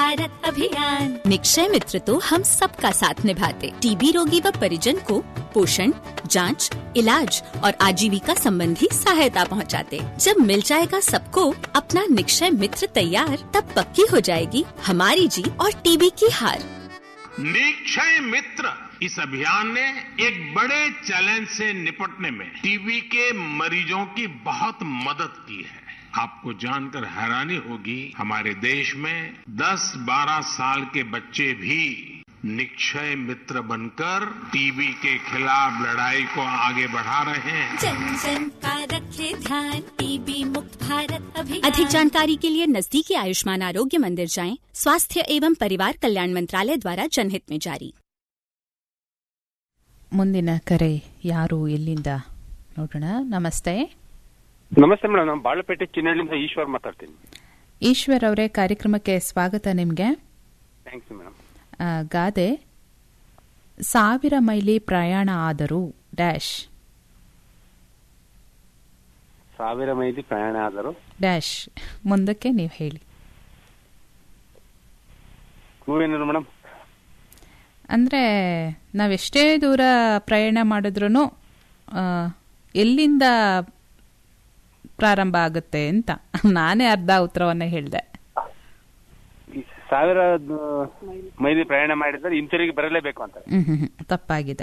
भारत अभियान निक्षय मित्र तो हम सबका साथ निभाते टीबी रोगी व परिजन को पोषण जांच, इलाज और आजीविका संबंधी सहायता पहुंचाते। जब मिल जाएगा सबको अपना निक्षय मित्र तैयार तब पक्की हो जाएगी हमारी जीत और टीबी की हार निक्षय मित्र इस अभियान ने एक बड़े चैलेंज से निपटने में टीबी के मरीजों की बहुत मदद की है आपको जानकर हैरानी होगी हमारे देश में 10-12 साल के बच्चे भी निक्षय मित्र बनकर टीबी के खिलाफ लड़ाई को आगे बढ़ा रहे हैं जन जन का रखे ध्यान टीबी मुक्त भारत अभियान अधिक जानकारी के लिए नजदीकी आयुष्मान आरोग्य मंदिर जाएं स्वास्थ्य एवं परिवार कल्याण मंत्रालय द्वारा जनहित में जारी ಮುಂದಿನ ಕರೆ ಯಾರು ಎಲ್ಲಿಂದ ನೋಡೋಣ ನಮಸ್ತೆ ನಮಸ್ತೆ ಮೇಡಮ್ ನಾನು ಬಾಳಪೇಟೆ ಚಿನ್ನಹಳ್ಳಿಯಿಂದ ಈಶ್ವರ್ ಮಾತಾಡ್ತೀನಿ ಈಶ್ವರ್ ಅವರೇ ಕಾರ್ಯಕ್ರಮಕ್ಕೆ ಸ್ವಾಗತ ನಿಮಗೆ ಥ್ಯಾಂಕ್ಸ್ ಮೇಡಮ್ ಗಾದೆ ಸಾವಿರ ಮೈಲಿ ಪ್ರಯಾಣ ಆದರೂ ಡ್ಯಾಶ್ ಸಾವಿರ ಮೈಲಿ ಪ್ರಯಾಣ ಆದರು ಡ್ಯಾಶ್ ಮುಂದಕ್ಕೆ ನೀವು ಹೇಳಿ ಕ್ಲೂ ಏನಾದ್ರು ಮೇಡಮ್ ಅಂದರೆ ನಾವೆಷ್ಟೇ ದೂರ ಪ್ರಯಾಣ ಮಾಡಿದ್ರೂ ಎಲ್ಲಿಂದ ಪ್ರಾರಂಭ ಆಗುತ್ತೆ ಅಂತ ನಾನೇ ಅರ್ಧ ಉತ್ತರವನ್ನ ಹೇಳಿದೆ ಈ ಸಾವಿರ ಮೈಲಿ ಪ್ರಯಾಣ ಮಾಡಿದ್ರೆ ಹಿಂತಿರುಗಿ ಬರಲೇಬೇಕು ಅಂತ ಹ್ಮ್ ಹ್ಮ್ ಹ್ಮ್. ತಪ್ಪಾಗಿದೆ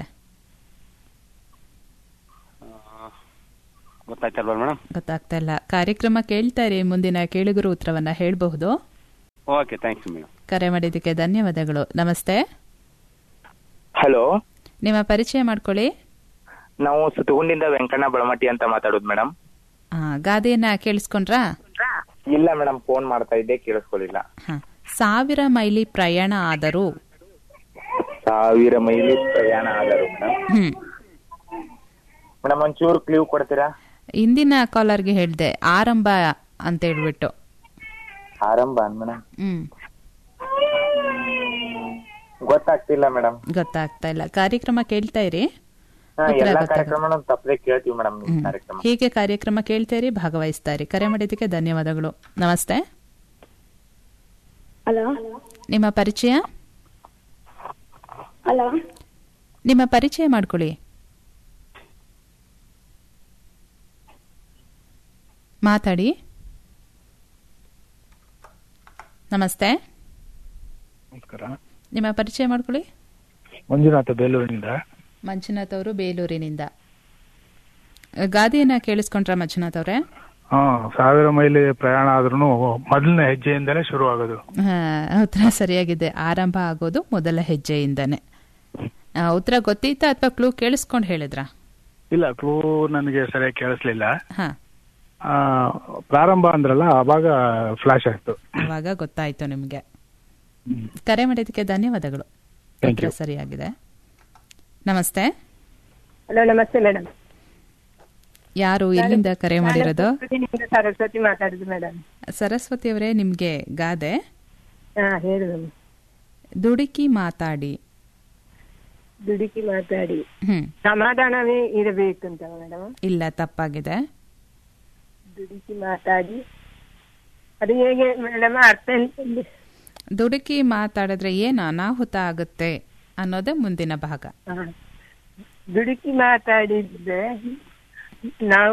ಗೊತ್ತಾಯ್ತಲ್ವಾ ಮೇಡಮ್ ಗೊತ್ತಾಗ್ತಾ ಇಲ್ಲ ಕಾರ್ಯಕ್ರಮ ಕೇಳ್ತಾರೆ ಮುಂದಿನ ಕೇಳುಗರು ಉತ್ತರವನ್ನ ಹೇಳಬಹುದು ಓಕೆ ಥ್ಯಾಂಕ್ಸ್ ಮೇಡಮ್ ಕರೆ ಮಾಡಿದ್ದಕ್ಕೆ ಧನ್ಯವಾದಗಳು ನಮಸ್ತೆ ಹಲೋ ನಿಮ್ಮ ಪರಿಚಯ ಮಾಡ್ಕೊಳ್ಳಿ ನಾವು ಸುತ್ತಗುಂಡಿಂದ ವೆಂಕಣ್ಣ ಬಳಮಟ್ಟಿ ಅಂತ ಮಾತಾಡೋದು ಮೇಡಮ್ ಆ, ಗಾದೆಯನ್ನ ಕೇಳಿಸ್ಕೊಂಡ್ರಾ ಇಲ್ಲ ಮೇಡಮ್ ಫೋನ್ ಮಾಡ್ತಾ ಇದ್ದೆ ಕೇಳಿಸ್ಕೊಳ್ಳಿಲ್ಲ ಹ. ಸಾವಿರ ಮೈಲಿ ಪ್ರಯಾಣ ಆದರೂ ಸಾವಿರ ಮೈಲಿ ಪ್ರಯಾಣ ಆದರು ಮೇಡಮ್ ಹ್ಮ್ ಮೇಡಮ್ ಒಂಚೂರು ಕ್ಲೀವ್ ಕೊಡ್ತೀರಾ ಹಿಂದಿನ ಕಾಲರ್ಗೆ ಹೇಳ್ದೆ ಆರಂಭ ಅಂತ ಹೇಳ್ಬಿಟ್ಟು ಆರಂಭ ಮೇಡಮ್ ಹ್ಮ್ ಗೊತ್ತಾಗ್ತಿಲ್ಲ ಮೇಡಮ್ ಗೊತ್ತಾಗ್ತಾ ಇಲ್ಲ ಕಾರ್ಯಕ್ರಮ ಕೇಳ್ತಾ ಇರಿ ಹಾ ಉತ್ತರ ಎಲ್ಲಾ ಗೊತ್ತಾಗುತ್ತೆ. ಕಾರ್ಯಕ್ರಮ ತಪ್ಪದೆ ಕೇಳ್ತೀವಿ ಮೇಡಮ್ ನಿಮ್ ಹ್ಮ್. ಕಾರ್ಯಕ್ರಮ ಹೀಗೆ ಕಾರ್ಯಕ್ರಮ ಕೇಳ್ತಾ ಇರಿ ಭಾಗವಹಿಸ್ತಾ ಇರಿ ಕರೆ ಮಾಡಿದ್ದಕ್ಕೆ ಧನ್ಯವಾದಗಳು ನಮಸ್ತೆ ಹಲೋ ನಿಮ್ಮ ಪರಿಚಯ ಹಲೋ ನಿಮ್ಮ ಪರಿಚಯ ಮಾಡ್ಕೊಳ್ಳಿ ಮಾತಾಡಿ ನಮಸ್ತೆ ನಮಸ್ಕಾರ ನಿಮ್ಮ ಪರಿಚಯ ಮಾಡ್ಕೊಳ್ಳಿ ಮಂಜುನಾಥ ಬೇಲೂರಿನಿಂದ ಮಂಜುನಾಥ್ ಅವರು ಬೇಲೂರಿನಿಂದ ಗಾದೆಯನ್ನ ಕೇಳಿಸ್ಕೊಂಡ್ರ ಮಂಜುನಾಥ್ ಅವರೇ ಹಾ ಸಾವಿರ ಮೈಲಿ ಪ್ರಯಾಣ ಆದ್ರೂ ಮೊದಲನೇ ಹೆಜ್ಜೆಯಿಂದಲೇ ಶುರು ಆಗೋದು ಹಾ, ಉತ್ತರ ಸರಿಯಾಗಿದೆ ಆರಂಭ ಆಗೋದು ಮೊದಲ ಹೆಜ್ಜೆಯಿಂದನೇ ಆ, ಉತ್ತರ ಗೊತ್ತಿತ್ತಾ ಅಥವಾ ಕ್ಲೂ ಕೇಳಿಸ್ಕೊಂಡು ಹೇಳಿದ್ರಾ ಇಲ್ಲ ಕ್ಲೂ ನನಗೆ ಸರಿಯಾಗಿ ಕೇಳಿಸ್ಲಿಲ್ಲ ಹಾ ಆ, ಪ್ರಾರಂಭ ಅಂದ್ರಲ್ಲ ಅವಾಗ ಫ್ಲಾಶ್ ಆಯ್ತು ಅವಾಗ ಗೊತ್ತಾಯ್ತು ನಿಮ್ಗೆ ಕರೆ ಮಾಡಿದ್ದಕ್ಕೆ ಧನ್ಯವಾದಗಳು Thank ಉತ್ತರ you. ಸರಿಯಾಗಿದೆ ನಮಸ್ತೆ ಹಲೋ ನಮಸ್ತೆ ಮೇಡಮ್ ಯಾರು ಎಲ್ಲಿಂದ ಕರೆ ಮಾಡಿರೋದು ಸರಸ್ವತಿ ಮಾತಾಡುದು ಮೇಡಮ್ ಸರಸ್ವತಿ ಅವರೇ ನಿಮ್ಗೆ ಗಾದೆ ಹಾ ಹೇಳು madam. ದುಡುಕಿ ಮಾತಾಡಿ ದುಡುಕಿ ಮಾತಾಡಿ ಹ್ಮ್ ಸಮಾಧಾನವೇ ಇರಬೇಕು ಅಂತ ಮೇಡಮ್ ಇಲ್ಲ ತಪ್ಪಾಗಿದೆ ದುಡುಕಿ ಮಾತಾಡಿ ಅದು ಹೇಗೆ ಮೇಡಮ್ ಅರ್ಥ ಎಂತ ದುಡುಕಿ ಮಾತಾಡಿದ್ರೆ ಏನು ಅನಾಹುತ ಆಗುತ್ತೆ ಅನ್ನೋದೇ ಮುಂದಿನ ಭಾಗ ಹಾ. ದುಡುಕಿ ಮಾತಾಡಿದ್ರೆ ನಾವು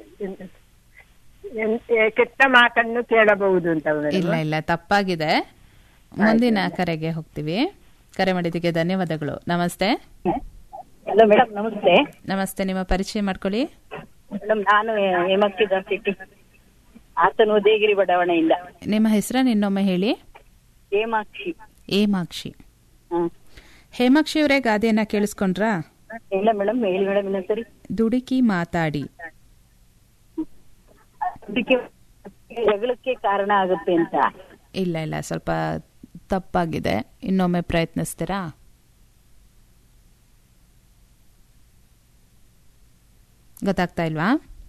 ಎಂತ- ಕೆಟ್ಟ ಮಾತನ್ನು ಕೇಳಬಹುದು ಅಂತ madam. ಇಲ್ಲ ಇಲ್ಲ ತಪ್ಪಾಗಿದೆ ಮುಂದಿನ ಕರೆಗೆ ಹೋಗ್ತೀವಿ ಕರೆ ಮಾಡಿದ್ದಕ್ಕೆ ಧನ್ಯವಾದಗಳು ನಮಸ್ತೆ ಹಲೋ ಮೇಡಮ್ ನಮಸ್ತೆ ನಮಸ್ತೆ ನಿಮ್ಮ ಪರಿಚಯ ಮಾಡ್ಕೊಳ್ಳಿ ಮೇಡಮ್ ನಾನು ಹೇಮಕ್ಕಿ ದಾಸಿಟ್ಟಿ ಆತನು ಉದಯಗಿರಿ ಬಡಾವಣೆಯಿಂದ ನಿಮ್ಮ ಹೆಸರನ್ನು ಇನ್ನೊಮ್ಮೆ ಹೇಳಿ ಹೇಮಾಕ್ಷಿ ಏಮಾಕ್ಷಿ ಹ್ಮ್. ಹೇಮಾಕ್ಷಿ ಅವರೇ ಗಾದೆಯನ್ನ ಕೇಳಿಸ್ಕೊಂಡ್ರಾ ಇಲ್ಲ ಮೇಡಮ್ ಹೇಳಿ ಮೇಡಮ್ ಇನ್ನೊಂದ್ಸರಿ ದುಡುಕಿ ಮಾತಾಡಿ ಅದಕ್ಕೆ ಜಗಳಕ್ಕೆ ಕಾರಣ ಆಗುತ್ತೆ ಅಂತ ಇಲ್ಲ ಇಲ್ಲ ಸ್ವಲ್ಪ ತಪ್ಪಾಗಿದೆ ಇನ್ನೊಮ್ಮೆ ಪ್ರಯತ್ನಿಸ್ತೀರಾ ಗೊತ್ತಾಗ್ತಾ ಇಲ್ವಾ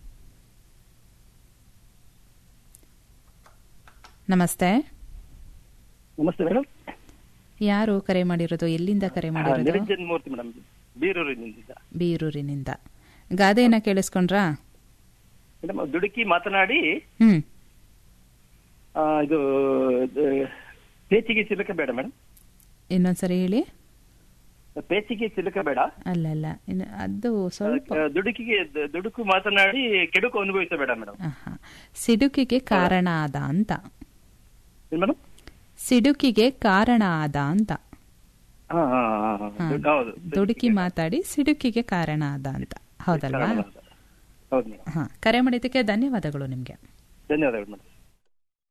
ನಮಸ್ತೆ ನಮಸ್ತೆ ಮೇಡಮ್ ಯಾರು ಕರೆ ಮಾಡಿರೋದು ಎಲ್ಲಿಂದ ಕರೆ ಮಾಡಿರೋದು ನಿರಂಜನ್ ಮೂರ್ತಿ ಮೇಡಮ್ ಬೀರೂರಿನಿಂದ ಬೀರೂರಿನಿಂದ ಗಾದೆಯನ್ನ ಕೇಳಿಸ್ಕೊಂಡ್ರಾ ಮೇಡಮ್ ದುಡುಕಿ ಮಾತನಾಡಿ ಹ್ಮ್ ಆ, ಇದು ಇದು ಪೇಚಿಗೆ ಚಿಲಕ ಬೇಡ ಮೇಡಮ್ ಇನ್ನೊಂದ್ಸರಿ ಹೇಳಿ ಪೇಚಿಗೆ ಚಿಲಕ ಬೇಡ ಅಲ್ಲ ಅಲ್ಲ ಇನ್ನು ಅದು ಸ್ವಲ್ಪ ಆ, ದುಡುಕಿಗೆ ದ- ದುಡುಕು ಮಾತನಾಡಿ ಕೆಡುಕು ಅನುಭವಿಸಬೇಡ ಮೇಡಮ್ ಆಹಾ. ಸಿಡುಕಿಗೆ ಕಾರಣ ಆದ ಅಂತ ಮೇಡಮ್ ಸಿಡುಕಿಗೆ ಕಾರಣ ಆದ ಅಂತ ಹಾ ಹಾ ಹಾ, ಹಾ. ಹಾ. ದುಡ್- ಹೌದು ದುಡುಕಿ ಮಾತಾಡಿ ಸಿಡುಕಿಗೆ ಕಾರಣ ಆದ ಅಂತ ಹೌದಲ್ವಾ ಹೌದು ಮೇಡಮ್ ಹಾ ಕರೆ ಮಾಡಿದ್ದಕ್ಕೆ ಧನ್ಯವಾದಗಳು ನಿಮ್ಗೆ ಧನ್ಯವಾದಗಳು ಮೇಡಮ್